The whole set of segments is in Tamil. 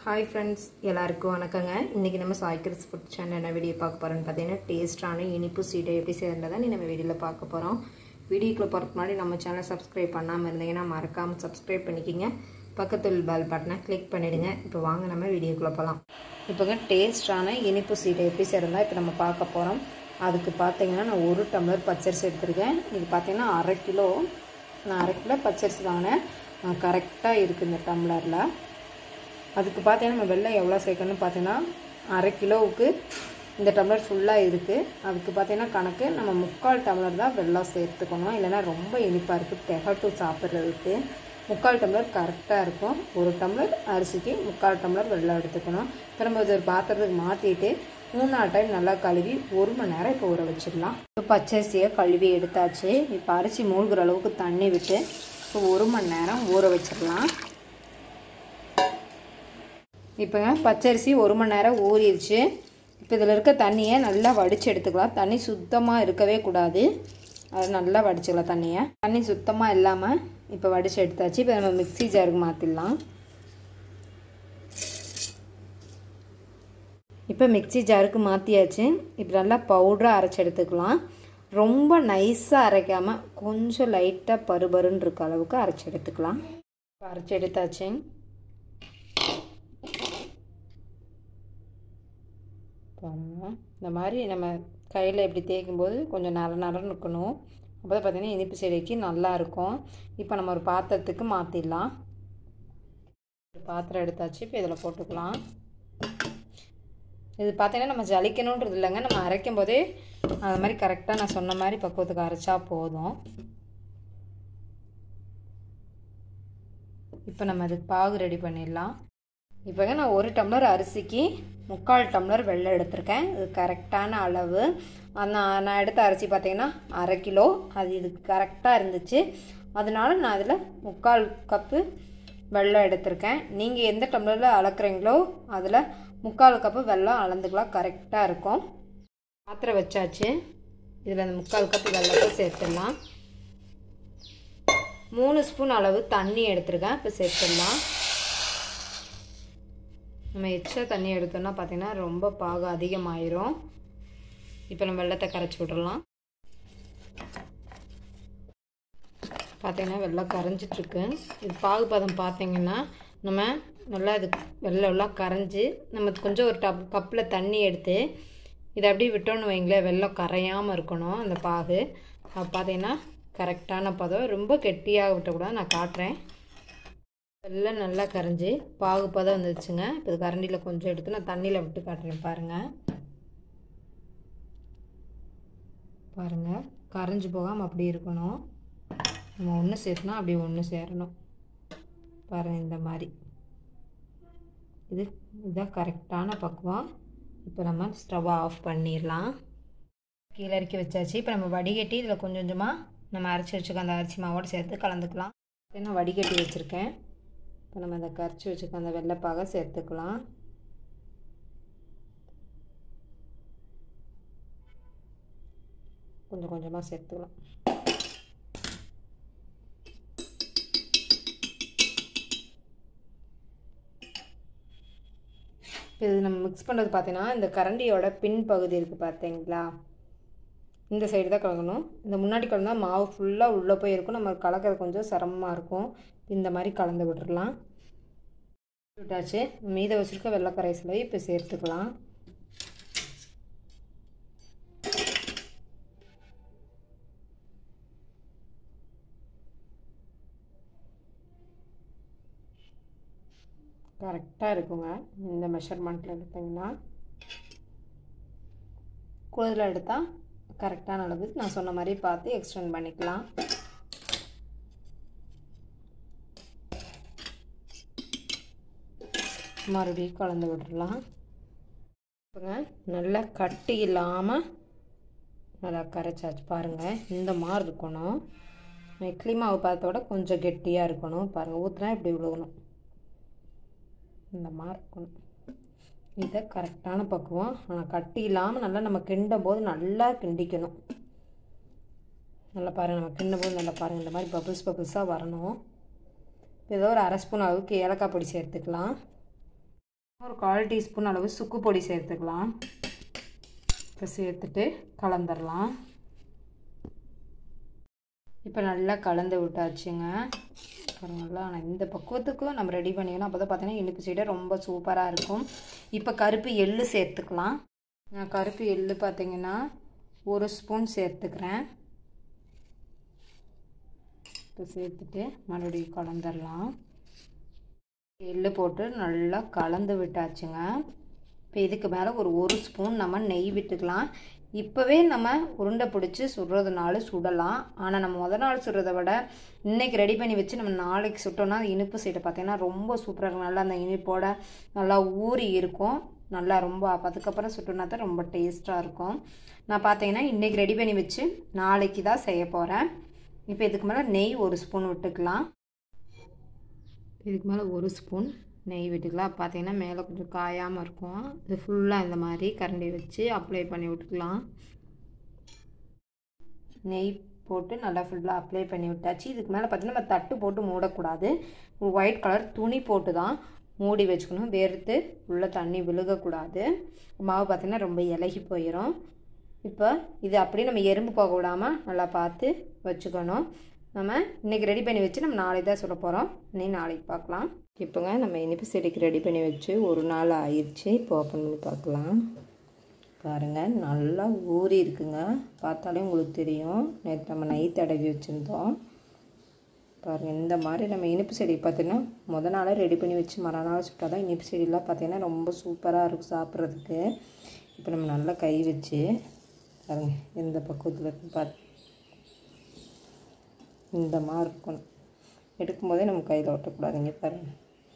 ஹாய் ஃப்ரெண்ட்ஸ் எல்லாருக்கும் வணக்கங்க இன்றைக்கி நம்ம சாய்கிரிஸ் ஃபுட் சேனல் என்ன வீடியோ பார்க்க போகிறோன்னு பார்த்தீங்கன்னா டேஸ்ட்டான இனிப்பு சீடை எப்படி செய்யறதை நீ நம்ம வீடியோவில் பார்க்க போகிறோம் வீடியோக்குள்ளே போகிறதுக்கு முன்னாடி நம்ம சேனலை சப்ஸ்கிரைப் பண்ணாமல் இருந்தீங்கன்னா மறக்காமல் சப்ஸ்கிரைப் பண்ணிக்கிங்க பக்கத்தில் பெல் பட்டனை கிளிக் பண்ணிவிடுங்க இப்போ வாங்க நம்ம வீடியோக்குள்ளே போகலாம் இப்போங்க டேஸ்ட்டான இனிப்பு சீடை எப்படி செய்யறதா இப்போ நம்ம பார்க்க போகிறோம் அதுக்கு பார்த்தீங்கன்னா நான் ஒரு டம்ளர் பச்சரிசி எடுத்திருக்கேன் இது பார்த்தீங்கன்னா அரை கிலோ நான் அரை கிலோ பச்சரிசி வாங்கினேன் கரெக்டாக இருக்குது இந்த டம்ளரில் அதுக்கு பார்த்தீங்கன்னா நம்ம வெள்ளம் எவ்வளோ சேர்க்கணும்னு பார்த்தீங்கன்னா அரை கிலோவுக்கு இந்த டம்ளர் ஃபுல்லாக இருக்குது அதுக்கு பார்த்தீங்கன்னா கணக்கு நம்ம முக்கால் டம்ளர் தான் வெள்ளம் சேர்த்துக்கணும் இல்லைன்னா ரொம்ப இனிப்பாக இருக்குது திகட்டு சாப்பிட்றதுக்கு முக்கால் டம்ளர் கரெக்டாக இருக்கும் ஒரு டம்ளர் அரிசிக்கு முக்கால் டம்ளர் வெள்ளம் எடுத்துக்கணும் இப்போ நம்ம இது ஒரு பாத்திரத்துக்கு மாற்றிட்டு மூணாறு டைம் நல்லா கழுவி ஒரு மணி நேரம் இப்போ ஊற வச்சிடலாம் இப்போ பச்சரிசியை கழுவி எடுத்தாச்சு இப்போ அரிசி மூழ்கிற அளவுக்கு தண்ணி விட்டு இப்போ ஒரு மணி நேரம் ஊற வச்சிடலாம் இப்போங்க பச்சரிசி ஒரு மணி நேரம் ஊறிடுச்சு இப்போ இதில் இருக்க தண்ணியை நல்லா வடித்து எடுத்துக்கலாம் தண்ணி சுத்தமாக இருக்கவே கூடாது அதை நல்லா வடிச்சுக்கலாம் தண்ணியை தண்ணி சுத்தமாக இல்லாமல் இப்போ வடித்து எடுத்தாச்சு இப்போ நம்ம மிக்ஸி ஜாருக்கு மாற்றிடலாம் இப்போ மிக்ஸி ஜாருக்கு மாற்றியாச்சு இப்போ நல்லா பவுடராக அரைச்சி எடுத்துக்கலாம் ரொம்ப நைஸாக அரைக்காமல் கொஞ்சம் லைட்டாக பருபருன்னு இருக்க அளவுக்கு அரைச்சி எடுத்துக்கலாம் இப்போ அரைச்சி எடுத்தாச்சு பாருங்க இந்த மாதிரி நம்ம கையில் எப்படி தேய்க்கும் போது கொஞ்சம் நர நரன்னு இருக்கணும் அப்போ தான் பார்த்திங்கன்னா இனிப்பு செடிக்கு நல்லாயிருக்கும் இப்போ நம்ம ஒரு பாத்திரத்துக்கு மாற்றிடலாம் ஒரு பாத்திரம் எடுத்தாச்சு இப்போ இதில் போட்டுக்கலாம் இது பார்த்திங்கன்னா நம்ம ஜலிக்கணுன்றது இல்லைங்க நம்ம அரைக்கும் போதே அது மாதிரி கரெக்டாக நான் சொன்ன மாதிரி பக்குவத்துக்கு அரைச்சா போதும் இப்போ நம்ம அதுக்கு பாகு ரெடி பண்ணிடலாம் இப்போங்க நான் ஒரு டம்ளர் அரிசிக்கு முக்கால் டம்ளர் வெள்ளம் எடுத்திருக்கேன் இது கரெக்டான அளவு நான் நான் எடுத்த அரிசி பார்த்திங்கன்னா அரை கிலோ அது இதுக்கு கரெக்டாக இருந்துச்சு அதனால நான் அதில் முக்கால் கப்பு வெள்ளம் எடுத்திருக்கேன் நீங்கள் எந்த டம்ளரில் அளக்குறீங்களோ அதில் முக்கால் கப்பு வெள்ளம் அளந்துக்கலாம் கரெக்டாக இருக்கும் பாத்திரம் வச்சாச்சு இதில் அந்த முக்கால் கப்பு வெள்ளத்தை சேர்த்துடலாம் மூணு ஸ்பூன் அளவு தண்ணி எடுத்திருக்கேன் இப்போ சேர்த்துடலாம் நம்ம எக்ஸ்ட்ரா தண்ணி எடுத்தோம்னா பார்த்திங்கன்னா ரொம்ப பாகு அதிகமாயிரும் இப்போ நம்ம வெள்ளத்தை கரைச்சி விட்றலாம் பார்த்திங்கன்னா வெள்ளம் கரைஞ்சிட்ருக்கு இது பாகு பதம் பார்த்திங்கன்னா நம்ம நல்லா இது வெள்ளம்லாம் கரைஞ்சி நம்ம கொஞ்சம் ஒரு டப் கப்பில் தண்ணி எடுத்து இதை அப்படியே விட்டோன்னு வைங்களேன் வெள்ளம் கரையாமல் இருக்கணும் அந்த பாகு அது பார்த்திங்கன்னா கரெக்டான பதம் ரொம்ப கெட்டியாக விட்டக்கூடாது நான் காட்டுறேன் எல்லாம் நல்லா கரைஞ்சி பாகு பதம் வந்துச்சுங்க இப்போ இது கரண்டியில் கொஞ்சம் எடுத்து நான் தண்ணியில் விட்டு காட்டுறேன் பாருங்கள் பாருங்கள் கரைஞ்சி போகாமல் அப்படி இருக்கணும் நம்ம ஒன்று சேர்த்துனா அப்படி ஒன்று சேரணும் பாருங்கள் இந்த மாதிரி இது இதுதான் கரெக்டான பக்குவம் இப்போ நம்ம ஸ்டவ் ஆஃப் பண்ணிடலாம் கீழே இறக்கி வச்சாச்சு இப்போ நம்ம வடிகட்டி இதில் கொஞ்சம் கொஞ்சமாக நம்ம அரைச்சி வச்சுக்க அந்த அரிசி மாவோடு சேர்த்து கலந்துக்கலாம் நான் வடிகட்டி வச்சுருக்கேன் இப்போ நம்ம அந்த கரைச்சி வச்சுக்க அந்த வெள்ளைப்பாக சேர்த்துக்கலாம் கொஞ்சம் கொஞ்சமாக சேர்த்துக்கலாம் இப்போ இது நம்ம மிக்ஸ் பண்ணுறது பார்த்தீங்கன்னா இந்த கரண்டியோட பின் பகுதி இருக்குது பார்த்தீங்களா இந்த சைடு தான் கலக்கணும் இந்த முன்னாடி கலந்தால் மாவு ஃபுல்லாக உள்ளே போய் இருக்கும் நம்ம கலக்கிறது கொஞ்சம் சிரமமாக இருக்கும் இந்த மாதிரி கலந்து விட்டுடலாம் விட்டாச்சு மீத வச்சுருக்க வெள்ளைக்கரைசலை இப்போ சேர்த்துக்கலாம் கரெக்டாக இருக்குங்க இந்த மெஷர்மெண்ட்டில் எடுத்திங்கன்னா கூடுதலாக எடுத்தால் கரெக்டான அளவுக்கு நான் சொன்ன மாதிரி பார்த்து எக்ஸ்டெண்ட் பண்ணிக்கலாம் மறுபடியும் கலந்து விட்டுடலாம் இப்போங்க நல்லா கட்டி இல்லாமல் நல்லா கரைச்சாச்சு பாருங்கள் இந்த மாதிரி இருக்கணும் இட்லி மாவு பார்த்தோட கொஞ்சம் கெட்டியாக இருக்கணும் பாருங்கள் ஊற்றினா இப்படி விழுகணும் இந்த மாதிரி இருக்கணும் இதை கரெக்டான பக்குவம் ஆனால் கட்டி இல்லாமல் நல்லா நம்ம கிண்டும் போது நல்லா கிண்டிக்கணும் நல்லா பாருங்கள் நம்ம கிண்டும் போது நல்லா பாருங்கள் இந்த மாதிரி பபுள்ஸ் பபுள்ஸாக வரணும் ஏதோ ஒரு அரை ஸ்பூன் அளவுக்கு ஏலக்காய் பொடி சேர்த்துக்கலாம் ஒரு கால் டீஸ்பூன் அளவு சுக்கு பொடி சேர்த்துக்கலாம் இப்போ சேர்த்துட்டு கலந்துடலாம் இப்போ நல்லா கலந்து விட்டாச்சுங்க பாருங்களா ஆனால் இந்த பக்குவத்துக்கும் நம்ம ரெடி பண்ணிக்கணும் அப்போ தான் பார்த்தீங்கன்னா இனிப்பு சீடை ரொம்ப சூப்பராக இருக்கும் இப்போ கருப்பு எள்ளு சேர்த்துக்கலாம் நான் கருப்பு எள்ளு பார்த்தீங்கன்னா ஒரு ஸ்பூன் சேர்த்துக்கிறேன் இப்போ சேர்த்துட்டு மறுபடியும் கலந்துடலாம் எள்ளு போட்டு நல்லா கலந்து விட்டாச்சுங்க இப்போ இதுக்கு மேலே ஒரு ஒரு ஸ்பூன் நம்ம நெய் விட்டுக்கலாம் இப்போவே நம்ம உருண்டை பிடிச்சி சுடுறதுனால சுடலாம் ஆனால் நம்ம முத நாள் சுடுறதை விட இன்றைக்கி ரெடி பண்ணி வச்சு நம்ம நாளைக்கு சுட்டோம்னா இனிப்பு சைடை பார்த்திங்கன்னா ரொம்ப சூப்பராக இருக்கும் நல்லா அந்த இனிப்போட நல்லா ஊறி இருக்கும் நல்லா ரொம்ப அதுக்கப்புறம் சுட்டோம்னா தான் ரொம்ப டேஸ்ட்டாக இருக்கும் நான் பார்த்தீங்கன்னா இன்றைக்கி ரெடி பண்ணி வச்சு நாளைக்கு தான் செய்ய போகிறேன் இப்போ இதுக்கு மேலே நெய் ஒரு ஸ்பூன் விட்டுக்கலாம் இதுக்கு மேலே ஒரு ஸ்பூன் நெய் விட்டுக்கலாம் பார்த்தீங்கன்னா மேலே கொஞ்சம் காயாமல் இருக்கும் இது ஃபுல்லாக இந்த மாதிரி கரண்டி வச்சு அப்ளை பண்ணி விட்டுக்கலாம் நெய் போட்டு நல்லா ஃபுல்லாக அப்ளை பண்ணி விட்டாச்சு இதுக்கு மேலே பார்த்தீங்கன்னா நம்ம தட்டு போட்டு மூடக்கூடாது ஒயிட் கலர் துணி போட்டு தான் மூடி வச்சுக்கணும் வேர்த்து உள்ளே தண்ணி விழுகக்கூடாது மாவு பார்த்திங்கன்னா ரொம்ப இலகி போயிடும் இப்போ இது அப்படியே நம்ம எறும்பு போக விடாமல் நல்லா பார்த்து வச்சுக்கணும் நம்ம இன்றைக்கி ரெடி பண்ணி வச்சு நம்ம நாளைக்கு தான் சொல்ல போகிறோம் நீ நாளைக்கு பார்க்கலாம் இப்போங்க நம்ம இனிப்பு செடிக்கு ரெடி பண்ணி வச்சு ஒரு நாள் ஆயிடுச்சு இப்போ ஓப்பன் பண்ணி பார்க்கலாம் பாருங்கள் நல்லா ஊறி இருக்குங்க பார்த்தாலே உங்களுக்கு தெரியும் நேற்று நம்ம நெய் தடவி வச்சுருந்தோம் பாருங்கள் இந்த மாதிரி நம்ம இனிப்பு செடி பார்த்தீங்கன்னா முத நாளே ரெடி பண்ணி வச்சு மறுநாள் சுட்டால் தான் இனிப்பு செடியெலாம் பார்த்திங்கன்னா ரொம்ப சூப்பராக இருக்கும் சாப்பிட்றதுக்கு இப்போ நம்ம நல்லா கை வச்சு பாருங்க எந்த பக்குவத்தில் இருக்கு பார்த்து இந்த மாதிரி இருக்கணும் எடுக்கும்போதே நம்ம கையில் ஒட்டக்கூடாதுங்க பாருங்க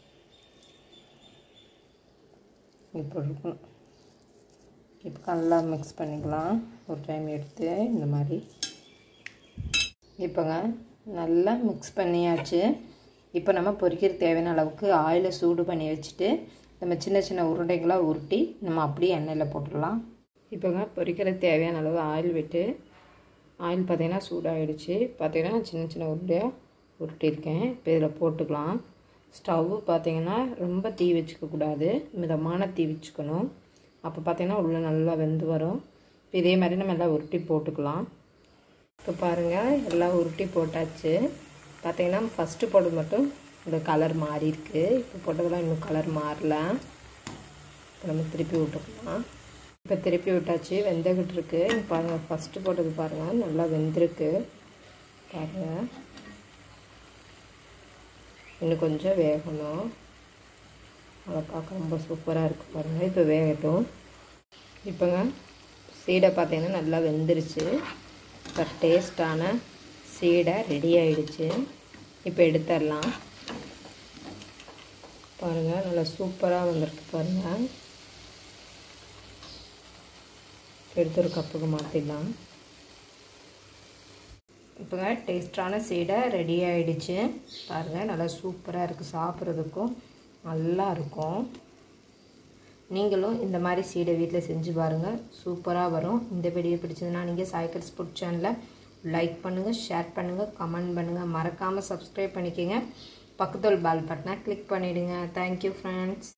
இப்படி இருக்கணும் இப்போ நல்லா மிக்ஸ் பண்ணிக்கலாம் ஒரு டைம் எடுத்து இந்த மாதிரி இப்போங்க நல்லா மிக்ஸ் பண்ணியாச்சு இப்போ நம்ம பொரிக்கிற தேவையான அளவுக்கு ஆயிலை சூடு பண்ணி வச்சுட்டு நம்ம சின்ன சின்ன உருண்டைகளாக உருட்டி நம்ம அப்படியே எண்ணெயில் போட்டுடலாம் இப்போங்க பொரிக்கிற தேவையான அளவு ஆயில் விட்டு ஆயில் பார்த்திங்கன்னா சூடாகிடுச்சு பார்த்திங்கன்னா சின்ன சின்ன உருண்டையாக உருட்டியிருக்கேன் இப்போ இதில் போட்டுக்கலாம் ஸ்டவ் பார்த்திங்கன்னா ரொம்ப தீ வச்சுக்கக்கூடாது மிதமான தீ வச்சுக்கணும் அப்போ பார்த்திங்கன்னா உள்ளே நல்லா வெந்து வரும் இப்போ இதே மாதிரி நம்ம எல்லாம் உருட்டி போட்டுக்கலாம் இப்போ பாருங்கள் எல்லாம் உருட்டி போட்டாச்சு பார்த்திங்கன்னா ஃபஸ்ட்டு போட்டது மட்டும் இந்த கலர் மாறி இருக்குது இப்போ போட்டதெல்லாம் இன்னும் கலர் மாறல இப்போ நம்ம திருப்பி விட்டுக்கலாம் இப்போ திருப்பி விட்டாச்சு வெந்துக்கிட்டு இருக்கு பாருங்கள் ஃபஸ்ட்டு போட்டது பாருங்கள் நல்லா வெந்திருக்கு பாருங்கள் இன்னும் கொஞ்சம் வேகணும் அதை பார்க்க ரொம்ப சூப்பராக இருக்குது பாருங்கள் இப்போ வேகட்டும் இப்போங்க சீடை பார்த்தீங்கன்னா நல்லா வெந்துருச்சு இப்போ டேஸ்டான சீடை ரெடி ஆயிடுச்சு இப்போ எடுத்துடலாம் பாருங்கள் நல்லா சூப்பராக வந்திருக்கு பாருங்கள் எடுத்து ஒரு கப்புக்கு மாற்றிடலாம் இப்போங்க டேஸ்டான சீடை ரெடி ஆகிடுச்சு பாருங்கள் நல்லா சூப்பராக இருக்குது சாப்பிட்றதுக்கும் நல்லா இருக்கும் நீங்களும் இந்த மாதிரி சீடை வீட்டில் செஞ்சு பாருங்கள் சூப்பராக வரும் இந்த வீடியோ பிடிச்சதுன்னா நீங்கள் சாய்கர் ஸ்புட் சேனலை லைக் பண்ணுங்கள் ஷேர் பண்ணுங்கள் கமெண்ட் பண்ணுங்கள் மறக்காமல் சப்ஸ்கிரைப் பண்ணிக்கோங்க பக்கத்தில் பால் பட்டனை கிளிக் பண்ணிவிடுங்க தேங்க்யூ ஃப்ரெண்ட்ஸ்